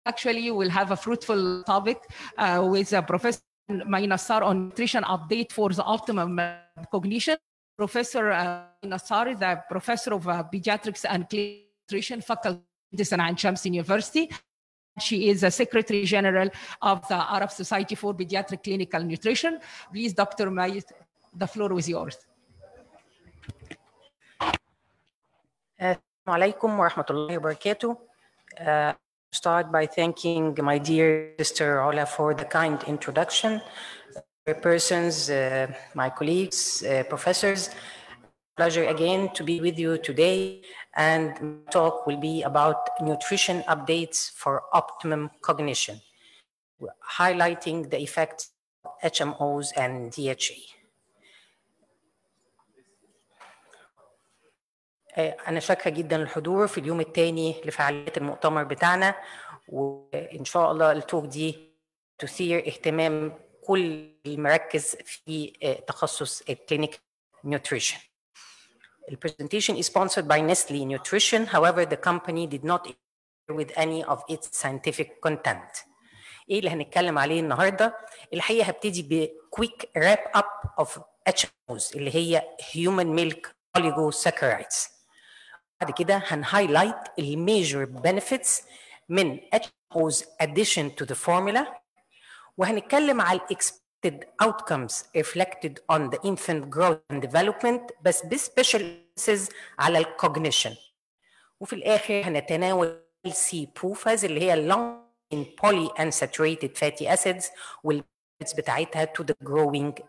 actually we'll have a fruitful topic uh, with uh, Professor Maina on nutrition update for the optimum cognition. Professor uh, Nassar is the professor of uh, pediatrics and clinical nutrition faculty at St. Shams University. She is a Secretary General of the Arab Society for Pediatric Clinical Nutrition. Please, Dr. Mayit, the floor is yours. Assalamu alaikum wa rahmatullahi wa barakatuh. Uh, start by thanking my dear sister Ola for the kind introduction. Persons, uh, my colleagues, uh, professors, pleasure again to be with you today. And my talk will be about nutrition updates for optimum cognition, highlighting the effects of HMOs and DHA. أنا شاكرة جدا الحضور في اليوم الثاني لفعاليات المؤتمر بتاعنا وإن شاء الله التوك دي تثير اهتمام كل المركز في تخصص الكلينيك نيوتريشن. The presentation is sponsored by Nestle Nutrition. However, the company did not interfere with any of its scientific content. ايه اللي هنتكلم عليه النهارده؟ الحقيقه هبتدي بكويك راب اب اوف HMOs اللي هي Human Milk Oligosaccharides. بعد كده هنهايلايت الميجر بنفيتس من HMOs addition to the formula وهنتكلم على expected outcomes reflected on the infant growth and development بس بسبيشال emphasis على الكوجنيشن وفي الاخر هنتناول سي بروفاز اللي هي long in polyunsaturated fatty acids والبنفيتس بتاعتها to the growing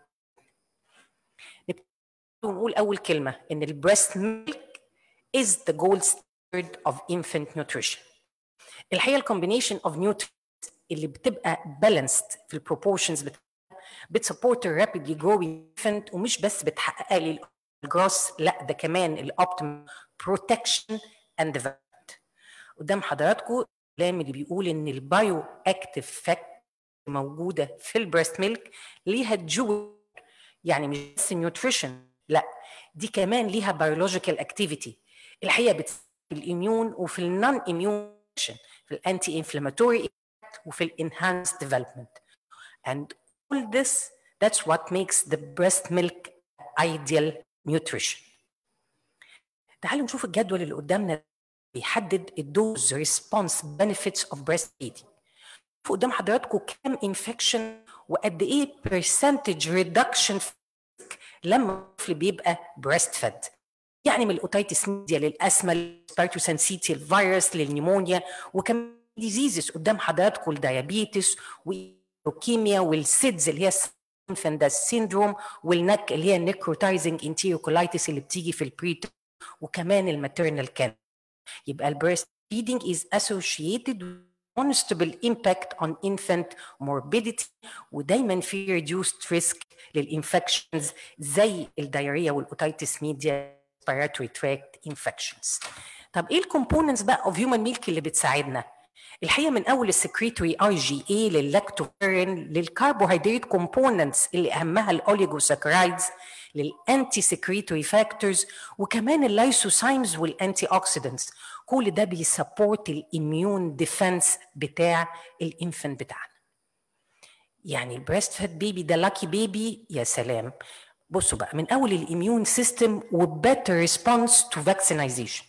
ونقول اول كلمه ان البريست ميلك is the gold standard of infant nutrition الحقيقه الكومبينيشن اوف نيوترينز اللي بتبقى بالانسد في البروبورشنز بتاعتها بتسبورت الرابيدلي جروينج infant ومش بس بتحقق لي الجروس لا ده كمان الاوبتيمم بروتكشن اند ديفلوبمنت قدام حضراتكم الكلام اللي بيقول ان البايو اكتيف فاكت موجوده في البريست ميلك ليها جول يعني مش بس نيوتريشن لا دي كمان ليها بيولوجيكال اكتيفيتي الحقيقه بتساعد في الاميون وفي النون اميون في الانتي انفلاماتوري وفي الانهانس ديفلوبمنت and all this that's what makes the breast milk ideal nutrition تعالوا نشوف الجدول اللي قدامنا بيحدد الدوز ريسبونس بنفيتس اوف بريست فيدنج قدام حضراتكم كام انفكشن وقد ايه برسنتج ريدكشن لما الطفل بيبقى بريست فيد يعني من الاوتيتس ميديا للاسما للسبيرتوسنسيتي الفيروس للنيمونيا وكمان ديزيزز قدام حضراتكم الديابيتس واللوكيميا والسيدز اللي هي انفندس سيندروم والنك اللي هي النيكروتايزنج انتيروكولايتس اللي بتيجي في البريت وكمان الماتيرنال كان يبقى البريست feeding is associated with unstable impact on infant morbidity ودايما في reduced risk للانفكشنز زي الدايريا والاوتيتس ميديا respiratory tract infections. طب ايه الكومبوننتس بقى اوف هيومن ميلك اللي بتساعدنا؟ الحقيقه من اول السكريتوري اي جي اي لللاكتوفيرين للكربوهيدرات كومبوننتس اللي اهمها الاوليجوساكرايدز للانتي سكريتوري فاكتورز وكمان اللايسوسايمز والانتي اوكسيدنتس كل ده بيسبورت الاميون ديفense بتاع الانفنت بتاعنا يعني البريست فات بيبي ده لاكي بيبي يا سلام بصوا بقى من اول الاميون سيستم وبيتر ريسبونس تو فاكسينايزيشن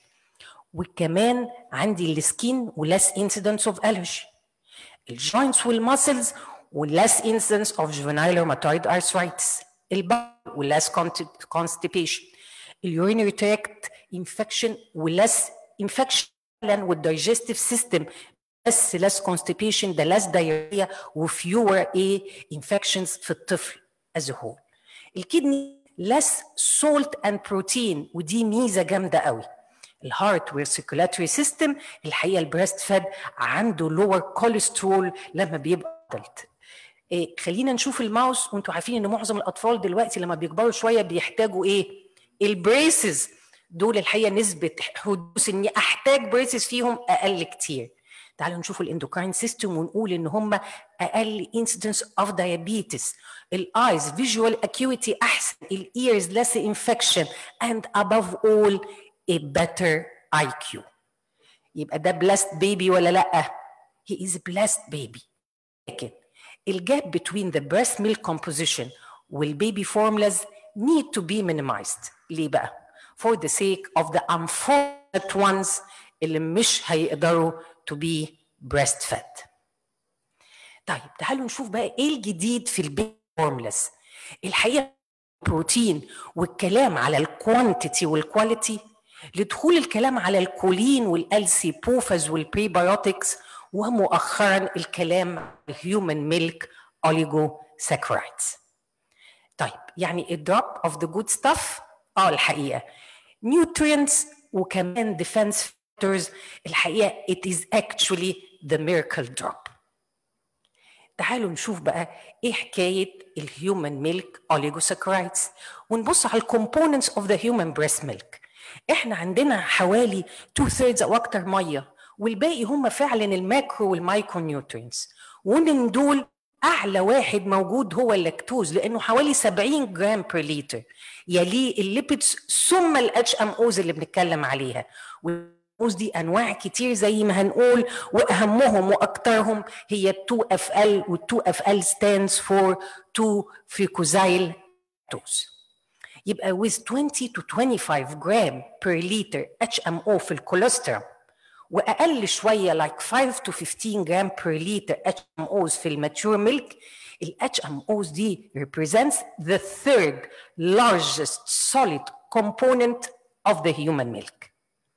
وكمان عندي السكين ولس انسيدنس اوف الرجي الجوينتس والماسلز ولس انسيدنس اوف جوفينايل روماتويد ارثرايتس البول ولس constipation اليورينري تراكت انفكشن ولس انفكشن والدايجستيف سيستم بس less constipation ده less diarrhea وفيور ايه infections في الطفل as a whole الكدني less salt and protein ودي ميزه جامده قوي الهارت والسيركولاتوري سيستم الحقيقه البريست فاد عنده لور كوليسترول لما بيبقى ادلت إيه خلينا نشوف الماوس وانتوا عارفين ان معظم الاطفال دلوقتي لما بيكبروا شويه بيحتاجوا ايه البريسز دول الحقيقه نسبه حدوث اني احتاج بريسز فيهم اقل كتير تعالوا نشوف الاندوكراين سيستم ونقول ان هم اقل انسيدنس اوف diabetes الايز فيجوال اكيوتي احسن الايرز less infection and above all a better IQ يبقى ده blessed baby ولا لا he is a blessed baby لكن الجاب between the breast milk composition والبيبي formulas need to be minimized ليه بقى؟ for the sake of the unfortunate ones اللي مش هيقدروا to be breastfed. طيب تعالوا نشوف بقى ايه الجديد في البيبي فورمولاز. الحقيقه البروتين والكلام على الكوانتيتي والكواليتي لدخول الكلام على الكولين والالسي بوفاز والبريبيوتكس ومؤخرا الكلام الهيومن ميلك اوليجو ساكرايدز. طيب يعني الدروب اوف ذا جود ستاف اه الحقيقه nutrients وكمان defense factors الحقيقه it is actually the miracle drop تعالوا نشوف بقى ايه حكايه الهيومن ميلك اوليجوساكرايدز ونبص على الكومبوننتس اوف ذا هيومن بريست ميلك احنا عندنا حوالي 2 ثيردز او اكتر ميه والباقي هم فعلا الماكرو والمايكرو نيوترينز ومن دول اعلى واحد موجود هو اللاكتوز لانه حوالي 70 جرام بير لتر يليه الليبيدز ثم الاتش ام اوز اللي بنتكلم عليها والأوز دي انواع كتير زي ما هنقول واهمهم واكثرهم هي 2 اف ال وال 2 اف ال stands for 2 فيكوزايل لاكتوز يبقى with 20 to 25 جرام per liter HMO في الكوليسترول واقل شويه like 5 to 15 جرام per liter HMOs في الماتيور ميلك ال HMOs دي represents the third largest solid component of the human milk.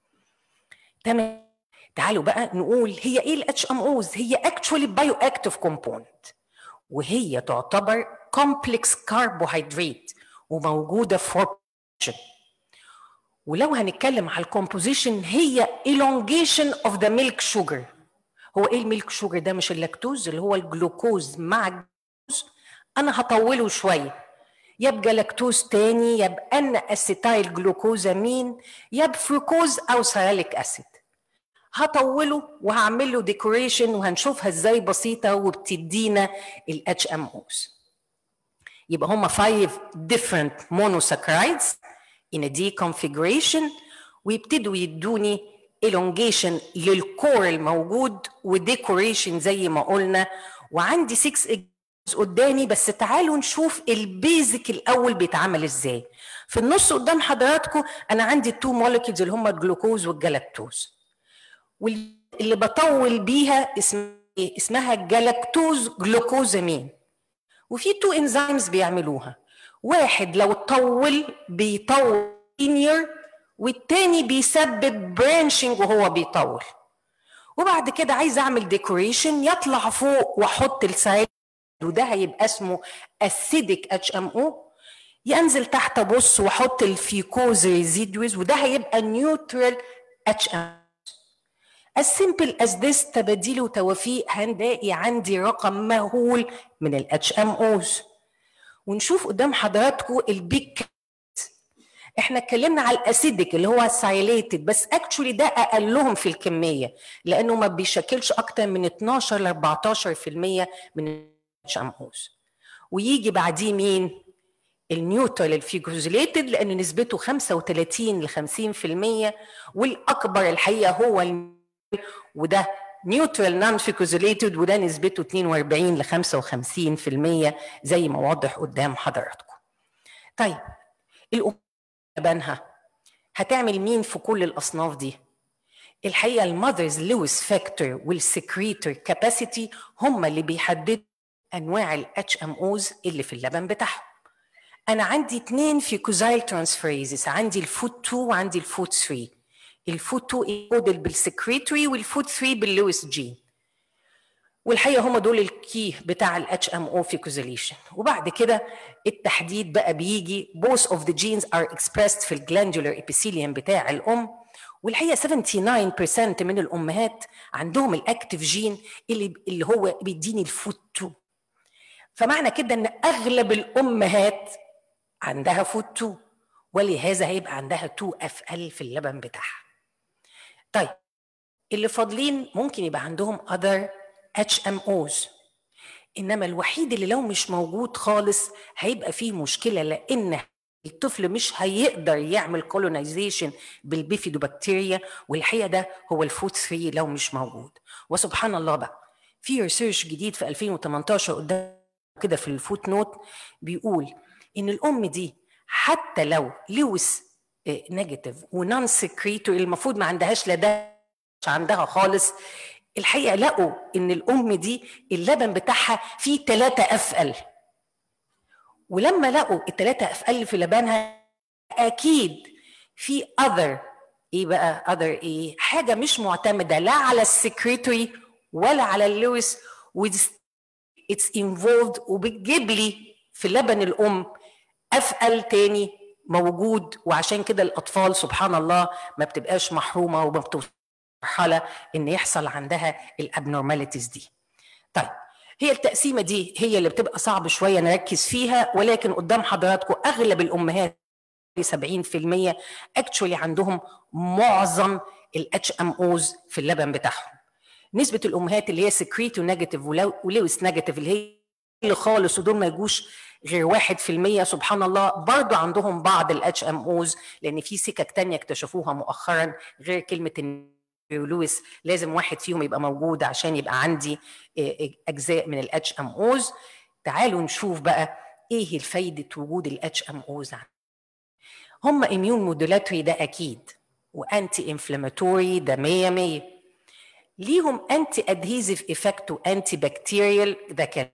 تمام تعالوا بقى نقول هي ايه ال HMOs؟ هي actually bioactive component وهي تعتبر complex carbohydrate وموجوده في formation ولو هنتكلم على الكومبوزيشن هي elongation of the milk sugar هو ايه الميلك شوجر ده مش اللاكتوز اللي هو الجلوكوز مع الجلوكوز انا هطوله شويه يبقى لاكتوز تاني يبقى ان اسيتايل جلوكوزامين يبقى فريكوز او سياليك اسيد هطوله وهعمل له ديكوريشن وهنشوفها ازاي بسيطه وبتدينا الاتش ام اوز يبقى هم 5 different monosaccharides in a D configuration ويبتدوا يدوني elongation للكور الموجود وديكوريشن زي ما قلنا وعندي 6 قدامي بس تعالوا نشوف البيزك الاول بيتعمل ازاي في النص قدام حضراتكم انا عندي التو مولكيولز اللي هم الجلوكوز والجلاكتوز واللي بطول بيها اسم اسمها جلاكتوز جلوكوزامين وفي تو انزيمز بيعملوها واحد لو طول بيطول لينير والتاني بيسبب برانشنج وهو بيطول وبعد كده عايز اعمل ديكوريشن يطلع فوق واحط السايد وده هيبقى اسمه اسيدك اتش ام او ينزل تحت ابص واحط الفيكوز ريزيدوز وده هيبقى نيوترال اتش ام as simple as this تباديل وتوافيق هنلاقي عندي رقم مهول من الاتش ام اوز ونشوف قدام حضراتكم البيك احنا اتكلمنا على الاسيدك اللي هو السايليتد بس اكشولي ده اقلهم في الكميه لانه ما بيشكلش اكتر من 12 ل 14% من الاتش ام اوز ويجي بعديه مين؟ النيوترال الفيجوزيليتد لان نسبته 35 ل 50% والاكبر الحقيقه هو الم... وده نيوترال نون فيكوزيليتد وده نسبته 42 ل 55% زي ما واضح قدام حضراتكم. طيب الأم بنها هتعمل مين في كل الاصناف دي؟ الحقيقه المذرز لويس فاكتور والسكريتور كاباسيتي هم اللي بيحددوا انواع الاتش ام اوز اللي في اللبن بتاعهم. انا عندي اثنين في كوزايل ترانسفيريزز عندي الفود 2 وعندي الفود 3 الفود 2 ايكودل بالسكريتوري والفود 3 باللويس جين والحقيقه هم دول الكي بتاع الاتش ام او فيكوزيليشن وبعد كده التحديد بقى بيجي both of the genes are expressed في الجلاندولار epithelium بتاع الام والحقيقه 79% من الامهات عندهم الاكتف جين اللي اللي هو بيديني الفود 2 فمعنى كده ان اغلب الامهات عندها فود 2 ولهذا هيبقى عندها 2 اف ال في اللبن بتاعها طيب اللي فاضلين ممكن يبقى عندهم other HMOs انما الوحيد اللي لو مش موجود خالص هيبقى فيه مشكله لان الطفل مش هيقدر يعمل كولونايزيشن بالبيفيدوبكتيريا والحقيقه ده هو الفود 3 لو مش موجود وسبحان الله بقى في ريسيرش جديد في 2018 قدام كده في الفوت نوت بيقول ان الام دي حتى لو لويس نيجاتيف ونون سكريتوري المفروض ما عندهاش لا ده مش عندها خالص الحقيقه لقوا ان الام دي اللبن بتاعها فيه 3 اف ال ولما لقوا الثلاثه اف ال في لبنها اكيد في اذر ايه بقى اذر ايه حاجه مش معتمده لا على السكريتوري ولا على اللويس اتس انفولد وبتجيب لي في لبن الام افقل تاني موجود وعشان كده الاطفال سبحان الله ما بتبقاش محرومه وما بتوصلش مرحله ان يحصل عندها الابنورماليتيز دي. طيب هي التقسيمه دي هي اللي بتبقى صعب شويه نركز فيها ولكن قدام حضراتكم اغلب الامهات 70% اكشولي عندهم معظم الاتش ام اوز في اللبن بتاعهم. نسبه الامهات اللي هي سكريتو نيجاتيف ولويس نيجاتيف اللي هي اللي خالص ودول ما يجوش غير واحد في المية سبحان الله برضو عندهم بعض الاتش ام اوز لان في سكك تانية اكتشفوها مؤخرا غير كلمة لويس لازم واحد فيهم يبقى موجود عشان يبقى عندي اجزاء من الاتش ام اوز تعالوا نشوف بقى ايه الفايدة وجود الاتش ام اوز هم اميون مودولاتوري ده اكيد وانتي انفلاماتوري ده 100 100 ليهم انتي ادهيزيف افكت وانتي بكتيريال ده كان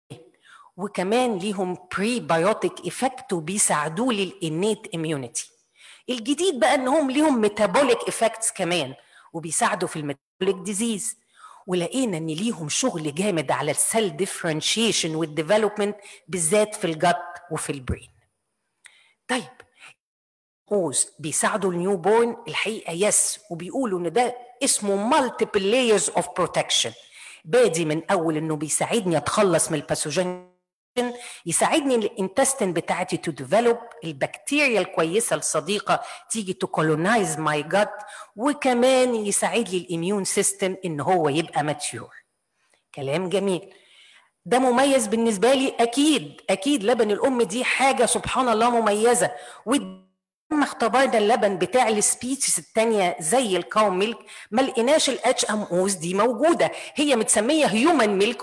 وكمان ليهم بري بايوتيك افكت وبيساعدوا لي الانيت اميونيتي الجديد بقى انهم ليهم ميتابوليك افكتس كمان وبيساعدوا في الميتابوليك ديزيز ولقينا ان ليهم شغل جامد على السيل ديفرنشيشن والديفلوبمنت بالذات في الجت وفي البرين طيب اوز بيساعدوا النيو بورن الحقيقه يس وبيقولوا ان ده اسمه multiple layers of protection بادي من اول انه بيساعدني اتخلص من الباثوجين يساعدني الانتستين بتاعتي تو ديفلوب البكتيريا الكويسه الصديقه تيجي تو كولونايز ماي جت وكمان يساعد لي الاميون سيستم ان هو يبقى ماتيور كلام جميل ده مميز بالنسبه لي اكيد اكيد لبن الام دي حاجه سبحان الله مميزه لما اختبرنا اللبن بتاع السبيتس الثانيه زي الكاو ميلك ما لقيناش الاتش ام اوز دي موجوده هي متسميه هيومن ميلك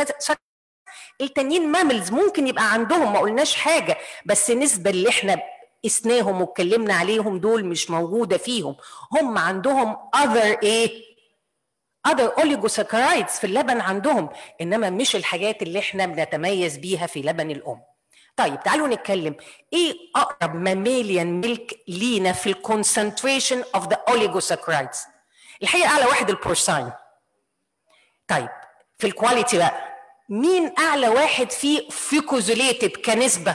التانيين ماملز ممكن يبقى عندهم ما قلناش حاجه بس نسبه اللي احنا قسناهم واتكلمنا عليهم دول مش موجوده فيهم هم عندهم other ايه other oligosaccharides في اللبن عندهم انما مش الحاجات اللي احنا بنتميز بيها في لبن الام طيب تعالوا نتكلم ايه اقرب ماميليان ميلك لينا في الكونسنتريشن اوف ذا oligosaccharides الحقيقه اعلى واحد البورساين طيب في الكواليتي بقى مين اعلى واحد فيه فيكوزوليتد كنسبه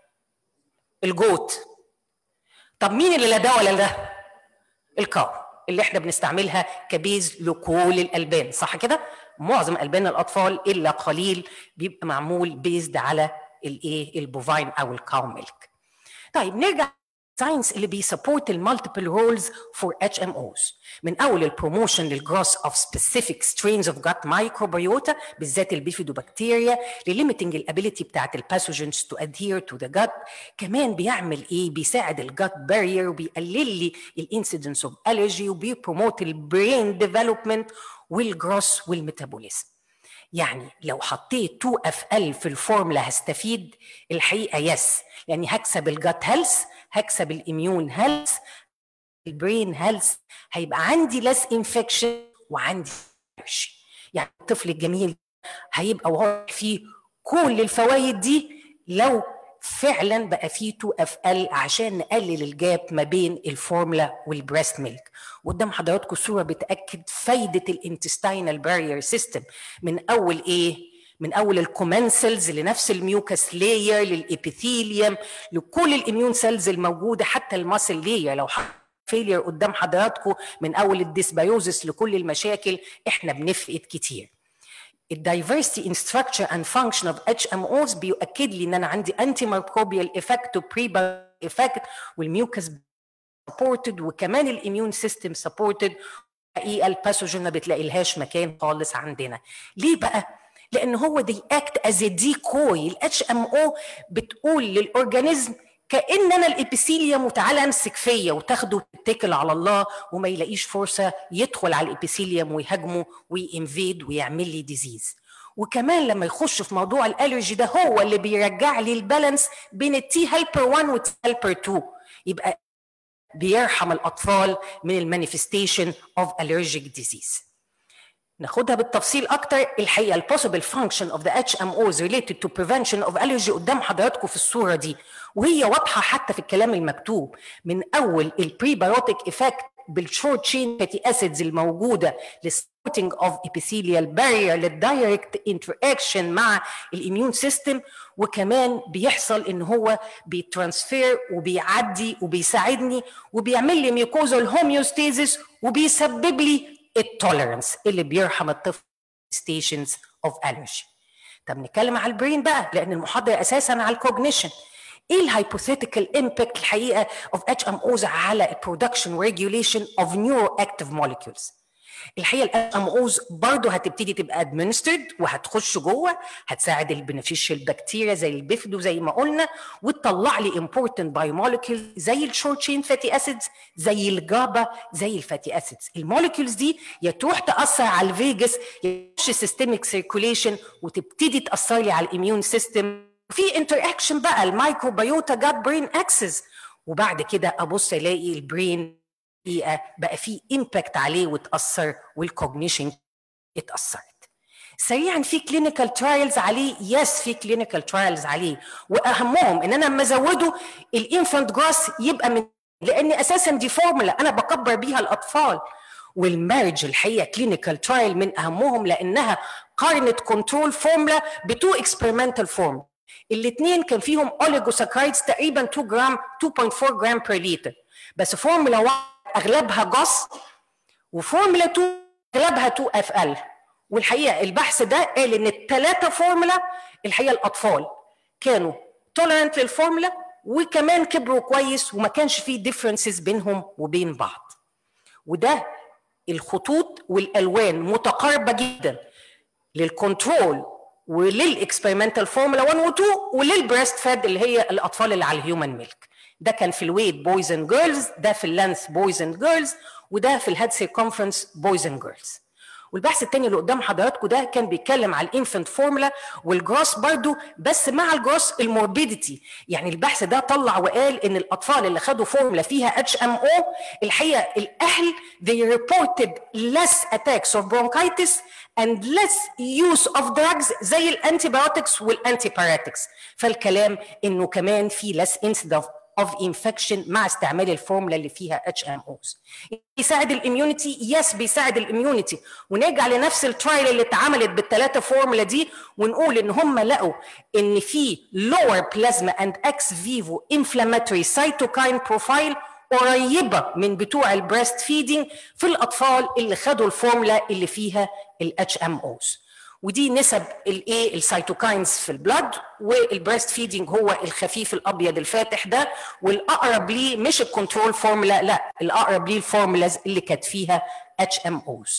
الجوت طب مين اللي لا ده ولا ده الكاو اللي احنا بنستعملها كبيز لكل الالبان صح كده معظم البان الاطفال الا قليل بيبقى معمول بيزد على الايه البوفاين او الكاو ميلك طيب نرجع ساينس اللي بيسبورت المالتيبل رولز فور اتش ام اوز من اول البروموشن للجروس اوف سبيسيفيك سترينز اوف جات مايكروبيوتا بالذات البيفيدوبكتيريا لليميتنج الابيليتي بتاعت الباثوجينز تو ادهير تو ذا جات كمان بيعمل ايه بيساعد الجات بارير وبيقلل لي الانسيدنس اوف الرجي وبيبروموت البرين ديفلوبمنت والجروس والميتابوليزم يعني لو حطيت 2 اف ال في الفورمولا هستفيد الحقيقه يس يعني هكسب الجات هيلث هكسب الاميون هيلث البرين هيلث هيبقى عندي لس انفكشن وعندي يعني الطفل الجميل هيبقى وهو فيه كل الفوائد دي لو فعلا بقى فيه 2 اف ال عشان نقلل الجاب ما بين الفورمولا والبريست ميلك قدام حضراتكم صوره بتاكد فايده الانتستينال بارير سيستم من اول ايه من اول الكومنسلز لنفس الميوكس لاير للابيثيليوم لكل الاميون سيلز الموجوده حتى الماسل لاير لو فيلير قدام حضراتكم من اول الديسبيوزس لكل المشاكل احنا بنفقد كتير الدايفرستي ان ستراكشر اند فانكشن اوف اتش ام اوز بيؤكد لي ان انا عندي انتي ميكروبيال افكت وبري افكت والميوكس سبورتد وكمان الاميون سيستم سبورتد حقيقه الباثوجين ما بتلاقي مكان خالص عندنا ليه بقى لان هو دي اكت از دي كوي الاتش ام او بتقول للاورجانيزم كان انا الابيثيليوم وتعالى امسك فيا وتاخده وتتكل على الله وما يلاقيش فرصه يدخل على الابيثيليوم ويهاجمه وينفيد ويعمل لي ديزيز وكمان لما يخش في موضوع الالرجي ده هو اللي بيرجع لي البالانس بين التي هيلبر 1 والتي هيلبر 2 يبقى بيرحم الاطفال من المانيفستيشن اوف الرجيك ديزيز ناخدها بالتفصيل اكتر الحقيقه البوسيبل فانكشن اوف ذا اتش ام اوز ريليتد تو بريفنشن اوف الرجي قدام حضراتكم في الصوره دي وهي واضحه حتى في الكلام المكتوب من اول البريباروتيك افكت بالشورت تشين فاتي اسيدز الموجوده للسبورتنج اوف epithelial barrier للدايركت انتراكشن مع الاميون سيستم وكمان بيحصل ان هو بيترانسفير وبيعدي وبيساعدني وبيعمل لي ميوكوزال هوميوستيزيس وبيسبب لي التوليرنس اللي بيرحم الطفل ستيشنز اوف الرجي طب نتكلم على البرين بقى لان المحاضره اساسا على الكوجنيشن ايه الهايبوثيتيكال امباكت الحقيقه اوف اتش ام اوز على البرودكشن وريجوليشن اوف نيورو اكتيف موليكيولز الحقيقه الاتش ام اوز برضه هتبتدي تبقى ادمنسترد وهتخش جوه هتساعد البنفيشال بكتيريا زي البيفدو زي ما قلنا وتطلع لي امبورتنت بايوموليكيول زي الشورت تشين فاتي اسيدز زي الجابا زي الفاتي اسيدز الموليكيولز دي يا تروح تاثر على الفيجاس يا تخش سيستميك سيركوليشن وتبتدي تاثر لي على الاميون سيستم في انتر اكشن بقى المايكروبيوتا جات برين اكسس وبعد كده ابص الاقي البرين حقيقه بقى في امباكت عليه وتاثر والكوجنيشن اتاثرت سريعا في كلينيكال ترايلز عليه يس في كلينيكال ترايلز عليه واهمهم ان انا لما ازوده الانفانت جراس يبقى من لان اساسا دي فورمولا انا بكبر بيها الاطفال والمارج الحقيقه كلينيكال ترايل من اهمهم لانها قارنت كنترول فورمولا بتو اكسبيرمنتال فورم الاثنين كان فيهم اوليجوساكرايدز تقريبا 2 جرام 2.4 جرام بير لتر بس فورمولا 1 اغلبها جاس وفورمولا 2 اغلبها 2 اف ال والحقيقه البحث ده قال ان الثلاثه فورمولا الحقيقه الاطفال كانوا تولرنت للفورمولا وكمان كبروا كويس وما كانش فيه ديفرنسز بينهم وبين بعض وده الخطوط والالوان متقاربه جدا للكنترول وللاكسبيرمنتال فورمولا 1 و 2 وللبريست فاد اللي هي الاطفال اللي على الهيومن ميلك ده كان في الويت بويز اند جيرلز ده في اللانث بويز اند جيرلز وده في الهيد سيركمفرنس بويز اند جيرلز والبحث الثاني اللي قدام حضراتكم ده كان بيتكلم على الانفنت فورمولا والجروس برضو بس مع الجروس الموربيديتي يعني البحث ده طلع وقال ان الاطفال اللي خدوا فورمولا فيها اتش ام او الحقيقه الاهل they reported less attacks of bronchitis and less use of drugs زي الانتيبيوتكس والانتيباراتكس فالكلام انه كمان في less incidence of infection مع استعمال الفورمولا اللي فيها اتش ام اوز بيساعد الاميونيتي يس بيساعد الاميونيتي ونرجع لنفس الترايل اللي اتعملت بالثلاثه فورمولا دي ونقول ان هم لقوا ان في lower plasma and ex vivo inflammatory cytokine profile قريبه من بتوع البريست فيدنج في الاطفال اللي خدوا الفورمولا اللي فيها الاتش ام اوز ودي نسب الايه السيتوكاينز في البلد والبريست فيدنج هو الخفيف الابيض الفاتح ده والاقرب ليه مش الكنترول فورمولا لا الاقرب ليه الفورمولاز اللي كانت فيها اتش ام اوز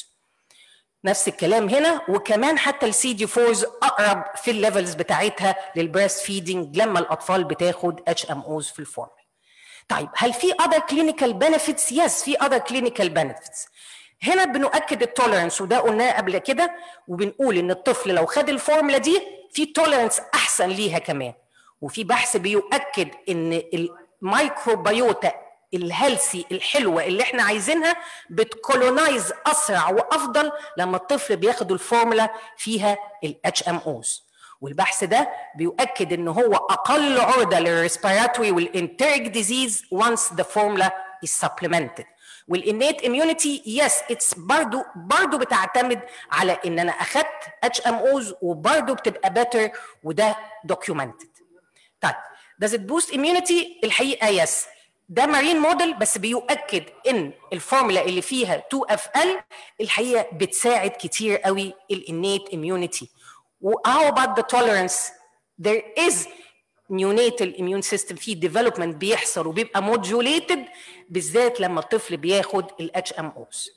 نفس الكلام هنا وكمان حتى السي دي 4 اقرب في الليفلز بتاعتها للبريست فيدنج لما الاطفال بتاخد اتش ام اوز في الفورمولا طيب هل في other clinical benefits؟ يس yes, في other clinical benefits هنا بنؤكد التوليرنس وده قلناه قبل كده وبنقول ان الطفل لو خد الفورمولا دي في توليرنس احسن ليها كمان وفي بحث بيؤكد ان الميكروبيوتا الهيلثي الحلوه اللي احنا عايزينها بتكولونايز اسرع وافضل لما الطفل بياخد الفورمولا فيها الاتش ام اوز والبحث ده بيؤكد ان هو اقل عرضه للريسبيراتوري والانتريك ديزيز once the formula is supplemented والانيت اميونيتي يس اتس برضو برضو بتعتمد على ان انا اخدت اتش ام اوز وبرضو بتبقى بيتر وده دوكيومنتد طيب does it boost immunity الحقيقه يس ده مارين موديل بس بيؤكد ان الفورمولا اللي فيها 2 اف ال الحقيقه بتساعد كتير قوي الانيت اميونيتي how about the tolerance there is neonatal immune system في development بيحصل وبيبقى modulated بالذات لما الطفل بياخد الاتش ام اوز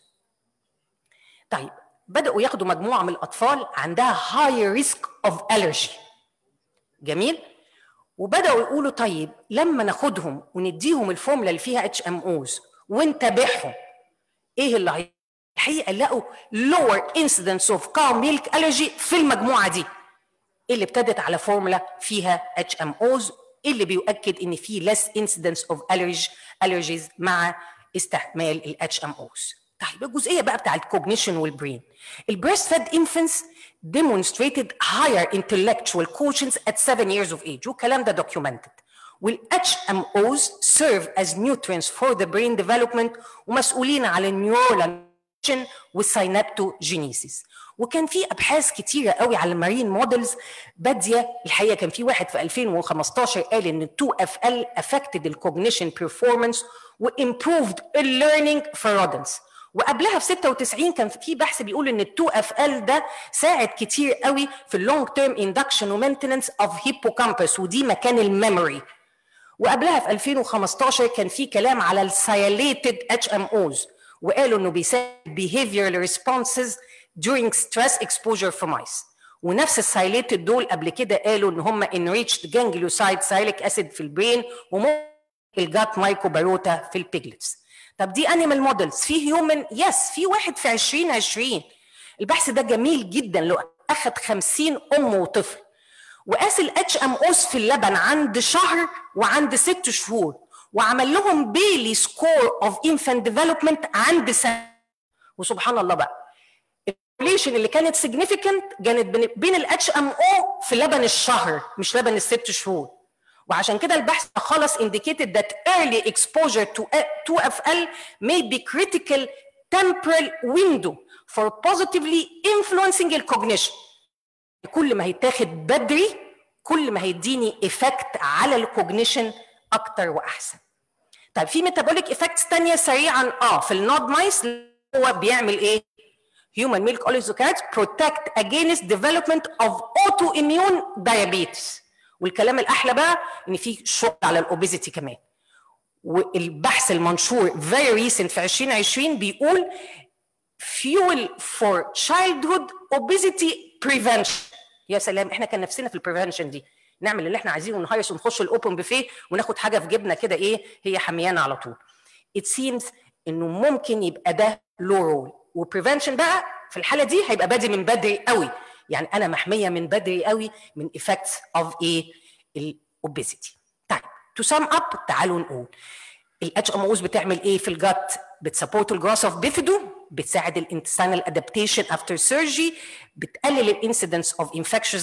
طيب بداوا ياخدوا مجموعه من الاطفال عندها high risk of allergy جميل وبداوا يقولوا طيب لما ناخدهم ونديهم الفورمولا اللي فيها اتش ام اوز ونتابعهم ايه اللي هي الحقيقه لقوا lower incidence of cow milk allergy في المجموعه دي اللي ابتدت على فورمولا فيها اتش ام اوز اللي بيؤكد ان في less incidence of allergy allergies مع استعمال الاتش ام اوز طيب الجزئيه بقى بتاع الكوجنيشن والبرين البريست فيد انفنتس demonstrated higher intellectual quotients at 7 years of age والكلام ده documented والاتش ام اوز serve as nutrients for the brain development ومسؤولين على النيورال والسينابتوجينيسيس وكان في ابحاث كتيره قوي على المارين مودلز باديه الحقيقه كان في واحد في 2015 قال ان 2 اف ال affected الكوجنيشن بيرفورمانس وامبروفد الليرنينج في rodents وقبلها في 96 كان في بحث بيقول ان ال 2 اف ال ده ساعد كتير قوي في اللونج تيرم اندكشن ومينتننس اوف هيبوكامبس ودي مكان الميموري وقبلها في 2015 كان في كلام على السايليتد اتش ام اوز وقالوا انه بيساعد behavioral responses during stress exposure for mice ونفس السايليتد دول قبل كده قالوا ان هم enriched ganglioside sialic acid في البرين وممكن الجات مايكوباروتا في البيجلتس طب دي انيمال مودلز في هيومن يس في واحد في 2020 البحث ده جميل جدا لو اخذ 50 ام وطفل وقاس الاتش ام اوس في اللبن عند شهر وعند ست شهور وعمل لهم بيلي سكور اوف انفانت ديفلوبمنت عند سنه وسبحان الله بقى الريليشن اللي كانت سيجنيفيكانت كانت بين الاتش ام او في لبن الشهر مش لبن الست شهور وعشان كده البحث خلص indicated that early exposure to 2FL may be critical temporal window for positively influencing الكوجنيشن كل ما هيتاخد بدري كل ما هيديني ايفكت على الكوجنيشن اكتر واحسن طيب في ميتابوليك ايفكتس تانية سريعا اه في النود مايس هو بيعمل ايه human milk oligosaccharides protect against development of autoimmune diabetes والكلام الاحلى بقى ان في شغل على الاوبيزيتي كمان والبحث المنشور very recent في 2020 بيقول fuel for childhood obesity prevention يا سلام احنا كان نفسنا في البريفنشن دي نعمل اللي احنا عايزينه ونهيص ونخش الاوبن بوفيه وناخد حاجه في جيبنا كده ايه هي حميانه على طول it seems انه ممكن يبقى ده له رول وبريفنشن بقى في الحاله دي هيبقى بادي من بدري قوي يعني انا محميه من بدري قوي من effects of ايه الاوبيزيتي طيب تو سام اب تعالوا نقول الاتش ام اوز بتعمل ايه في الجت بتسبورت الجراس اوف بيفيدو بتساعد الانتستينال ادابتيشن افتر سيرجي بتقلل الانسيدنس اوف انفكشنز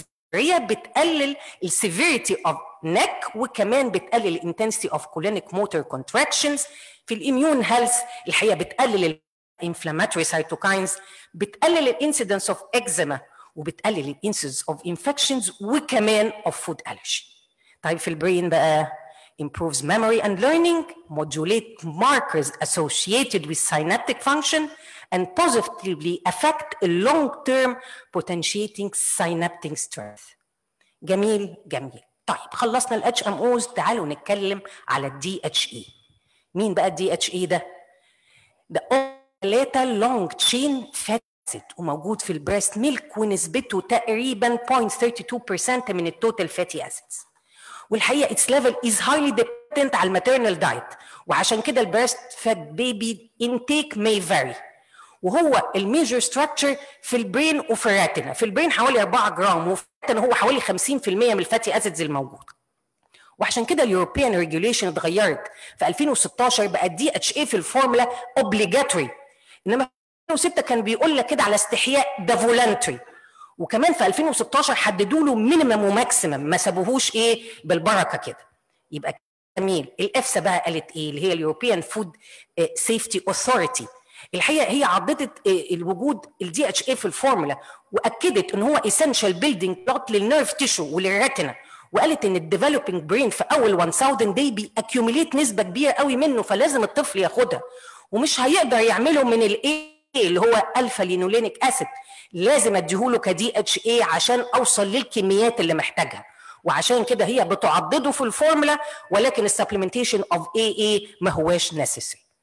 بتقلل السيفيريتي اوف نيك وكمان بتقلل الانتنسيتي اوف كولينيك موتور كونتراكشنز في الاميون هيلث الحقيقه بتقلل الانفلاماتوري سايتوكاينز بتقلل الانسيدنس اوف اكزيما وبتقلل الانسيدنس اوف انفكشنز وكمان اوف فود الرجي طيب في البرين بقى improves memory and learning, modulate markers associated with synaptic function, and positively affect long-term potentiating synaptic strength. جميل جميل. طيب خلصنا الاتش ام اوز تعالوا نتكلم على الدي اتش اي. مين بقى الدي اتش اي ده؟ ده ثلاثة لونج تشين فات وموجود في البريست ميلك ونسبته تقريبا 0.32% من التوتال فاتي اسيدز. والحقيقه اتس ليفل از هايلي ديبندنت على الماتيرنال دايت وعشان كده البريست فات بيبي انتيك ماي فاري وهو الميجر ستراكشر في البرين وفي الراتنا في البرين حوالي 4 جرام وفي الراتنا هو حوالي 50% من الفاتي اسيدز الموجود وعشان كده اليوروبيان ريجوليشن اتغيرت في 2016 بقى الدي اتش اي في الفورمولا اوبليجاتوري انما في 2006 كان بيقول لك كده على استحياء ده فولنتري وكمان في 2016 حددوا له مينيمم وماكسيمم ما سابوهوش ايه بالبركه كده يبقى جميل الافسا بقى قالت ايه اللي هي اليوروبيان فود سيفتي اوثورتي الحقيقه هي عضدت الوجود الدي اتش اي في الفورمولا واكدت ان هو اسينشال بيلدينج بلوت للنيرف تيشو وللريتنا وقالت ان الديفلوبينج برين في اول 1000 داي بيأكيوميليت نسبه كبيره قوي منه فلازم الطفل ياخدها ومش هيقدر يعمله من الايه اللي هو الفا لينولينيك اسيد لازم اديهوله كدي اتش اي عشان اوصل للكميات اللي محتاجها وعشان كده هي بتعضده في الفورمولا ولكن السبلمنتيشن اوف اي اي ما هواش نيسيسري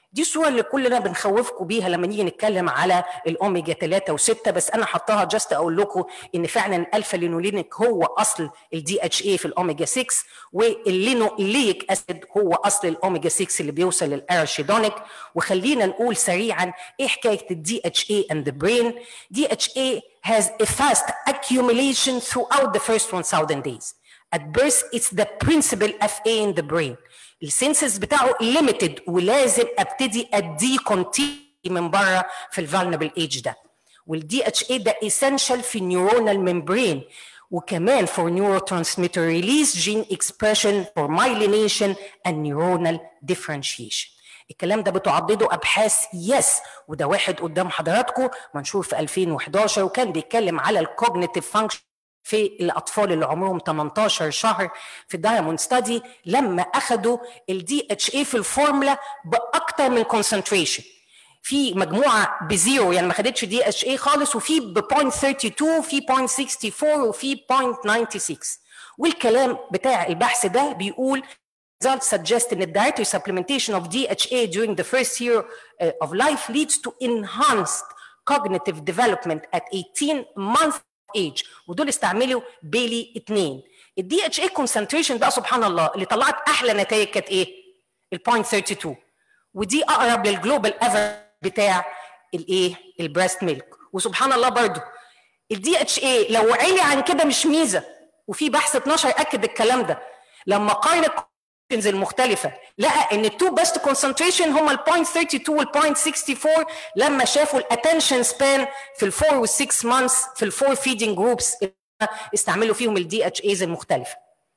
دي الصورة اللي كلنا بنخوفكم بيها لما نيجي نتكلم على الأوميجا 3 و6 بس أنا حطاها جاست أقول لكم إن فعلا الألفا لينولينيك هو أصل الدي اتش اي في الأوميجا 6 واللينوليك أسيد هو أصل الأوميجا 6 اللي بيوصل للأرشيدونيك وخلينا نقول سريعا إيه حكاية الدي اتش اي and the brain دي اتش اي has a fast accumulation throughout the first 1000 days at birth it's the principal FA in the brain السنسز بتاعه ليميتد ولازم ابتدي اديه كونتي من بره في الفالنبل ايج ده والدي اتش اي ده اسينشال في النيورونال ممبرين وكمان for neurotransmitter release gene expression for myelination and neuronal differentiation الكلام ده بتعضده ابحاث يس وده واحد قدام حضراتكم منشور في 2011 وكان بيتكلم على الكوجنيتيف فانكشن في الاطفال اللي عمرهم 18 شهر في الدايموند ستادي لما اخذوا الدي اتش اي في الفورمولا باكثر من كونسنتريشن في مجموعه بزيرو يعني ما خدتش دي اتش اي خالص وفي ب 0.32 وفي 0.64 وفي 0.96 والكلام بتاع البحث ده بيقول results suggest in the dietary supplementation of DHA during the first year uh, of life leads to enhanced cognitive development at 18 months age ودول استعملوا بيلي اثنين الدي اتش اي كونسنتريشن بقى سبحان الله اللي طلعت احلى نتائج كانت ايه؟ ال 0.32 ودي اقرب للجلوبال افر بتاع الايه؟ البريست ميلك وسبحان الله برضو الدي اتش اي لو عالي عن كده مش ميزه وفي بحث 12 اكد الكلام ده لما قارن الكونسنتريشنز المختلفه لقى ان التو بيست كونسنتريشن هم ال 0.32 وال 0.64 لما شافوا الاتنشن سبان في الفور والسكس مانثs في الفور فيدنج جروبس استعملوا فيهم الدي اتش ايز المختلفه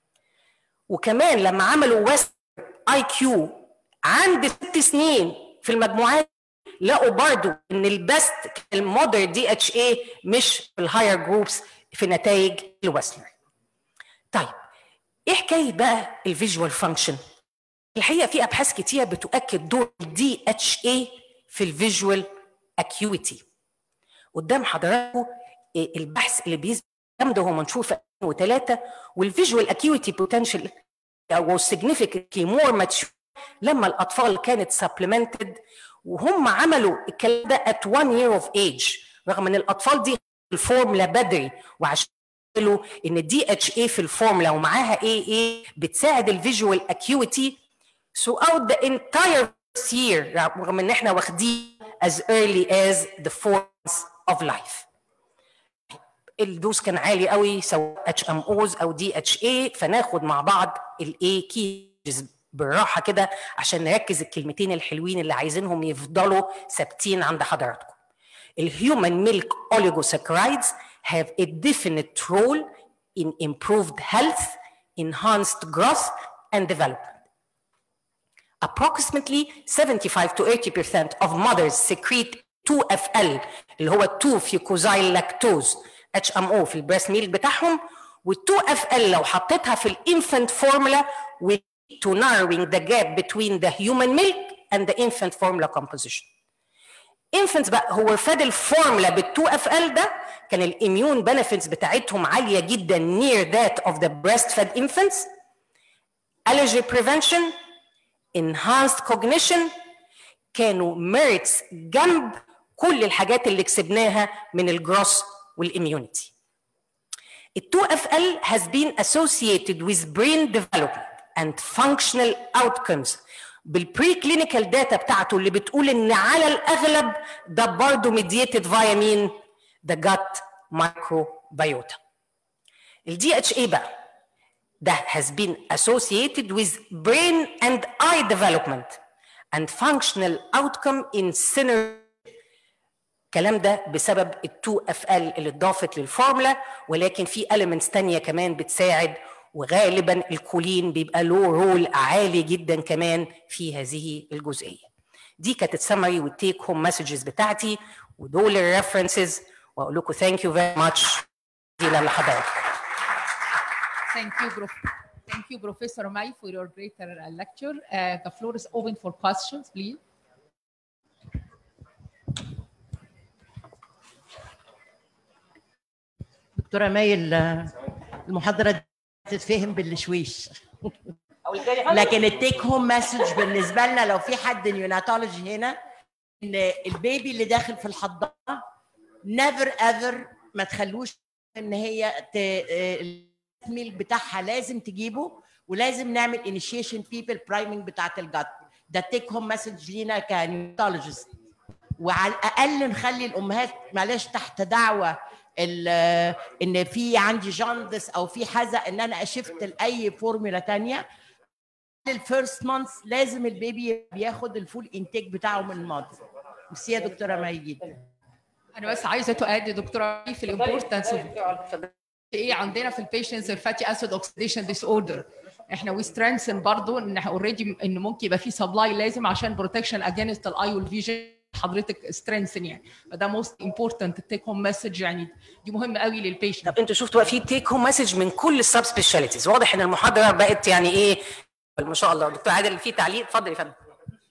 وكمان لما عملوا ويست اي كيو عند ست سنين في المجموعات لقوا برضو ان البست المودر دي اتش اي مش في الهاير جروبس في نتائج الوسلر طيب ايه حكايه بقى الفيجوال فانكشن الحقيقه في ابحاث كتير بتؤكد دور الدي اتش اي في الفيجوال اكيويتي قدام حضراتكم البحث اللي بيثبت الكلام ده هو منشور في 2003 والفيجوال اكيويتي بوتنشال او significantly more mature لما الاطفال كانت supplemented وهم عملوا الكلام ده at one year of age رغم ان الاطفال دي الفورمولا بدري وعشان قالوا ان الدي اتش اي في الفورمولا ومعاها اي اي بتساعد الفيجوال اكيويتي throughout the entire year رغم ان احنا واخدين as early as the four months of life الدوز كان عالي قوي سواء اتش ام اوز او دي اتش اي فناخد مع بعض الاي كيز بالراحه كده عشان نركز الكلمتين الحلوين اللي عايزينهم يفضلوا ثابتين عند حضراتكم الهيومن ميلك اوليجوساكرايدز have a definite role in improved health, enhanced growth, and development. Approximately 75 to 80% of mothers secrete 2FL اللي هو 2 fucosyl lactose HMO في البريست ميلك بتاعهم وال 2FL لو حطيتها في الانفنت فورمولا will lead to narrowing the gap between the human milk and the infant formula composition. infants بقى هو فاد الفورمولا بال 2 اف ال ده كان الاميون بنفيتس بتاعتهم عاليه جدا near that of the breastfed infants allergy prevention enhanced cognition كانوا merits جنب كل الحاجات اللي كسبناها من الجروس والاميونيتي ال 2FL has been associated with brain development and functional outcomes بالبري كلينيكال داتا بتاعته اللي بتقول ان على الاغلب ده برضه ميديتد فايا مين؟ ذا جات مايكروبيوتا. الدي اتش اي بقى ده has been associated with brain and eye development and functional outcome in synergy الكلام ده بسبب ال 2 اف ال اللي اتضافت للفورمولا ولكن في elements تانية كمان بتساعد وغالبا الكولين بيبقى له رول عالي جدا كمان في هذه الجزئيه. دي كانت السمري والتيك هوم مسجز بتاعتي ودول الريفرنسز واقول لكم ثانك يو فيري ماتش جزيلا لحضراتكم. Thank you, Prof. Thank you, Professor Mai, for your great uh, lecture. Uh, the floor is open for questions, please. دكتوره مايل المحاضره تتفهم بالشويش لكن التيك هوم مسج بالنسبه لنا لو في حد نيوناتولوجي هنا ان البيبي اللي داخل في الحضانه نيفر ايفر ما تخلوش ان هي ت... التميل بتاعها لازم تجيبه ولازم نعمل انيشيشن فيه في البرايمنج بتاعت الجت ده تيك هوم مسج لينا كنيوناتولوجيست وعلى الاقل نخلي الامهات معلش تحت دعوه ان في عندي جاندس او في حزق ان انا اشفت لاي فورمولا تانية الفيرست مانث لازم البيبي بياخد الفول انتيك بتاعه من الماضي ميرسي يا دكتوره مي انا بس عايزه تؤدي دكتوره في الامبورتنس ايه عندنا في البيشنتس الفاتي اسيد اوكسيديشن ديس اوردر احنا وي سترينثن برضه ان اوريدي ان ممكن يبقى في سبلاي لازم عشان بروتكشن اجينست الاي والفيجن حضرتك سترينثن يعني فده موست امبورتنت تيك هوم مسج يعني دي مهمه قوي للبيشنت طب انتوا شفتوا بقى في تيك هوم مسج من كل السب سبيشاليتيز واضح ان المحاضره بقت يعني ايه ما شاء الله دكتور عادل في تعليق اتفضل يا فندم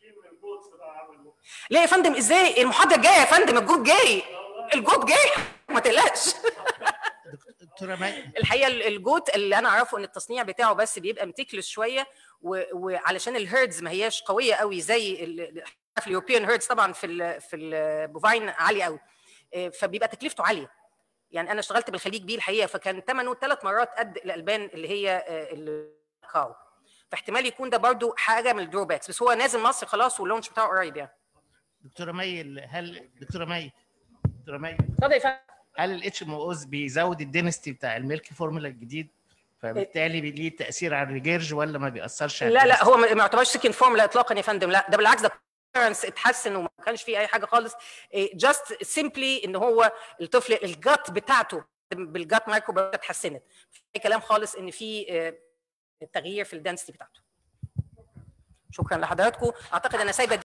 لا يا فندم ازاي المحاضره جايه يا فندم الجود جاي الجود جاي ما تقلقش دكتوره مي الحقيقه الجوت اللي انا اعرفه ان التصنيع بتاعه بس بيبقى متكلس شويه وعلشان الهيردز ما هياش قويه قوي زي في اليوروبيان هيردز طبعا في ال في البوفاين عاليه قوي فبيبقى تكلفته عاليه يعني انا اشتغلت بالخليج بيه الحقيقه فكان ثمنه ثلاث مرات قد الالبان اللي هي الكاو فاحتمال يكون ده برضو حاجه من الدروباكس بس هو نازل مصر خلاص واللونش بتاعه قريب يعني دكتوره مي هل دكتوره مي دكتوره مي اتفضل يا فندم هل الاتش ام اوز بيزود الدنستي بتاع الميلك فورمولا الجديد فبالتالي ليه تاثير على الريجيرج ولا ما بيأثرش لا لا هو ما يعتبرش سكن فورمولا اطلاقا يا فندم لا ده بالعكس ده اتحسن وما كانش فيه اي حاجه خالص جاست سيمبلي ان هو الطفل الجات بتاعته بالجات مايكرو اتحسنت في كلام خالص ان في تغيير في الدنسيتي بتاعته شكرا لحضراتكم اعتقد انا سايبه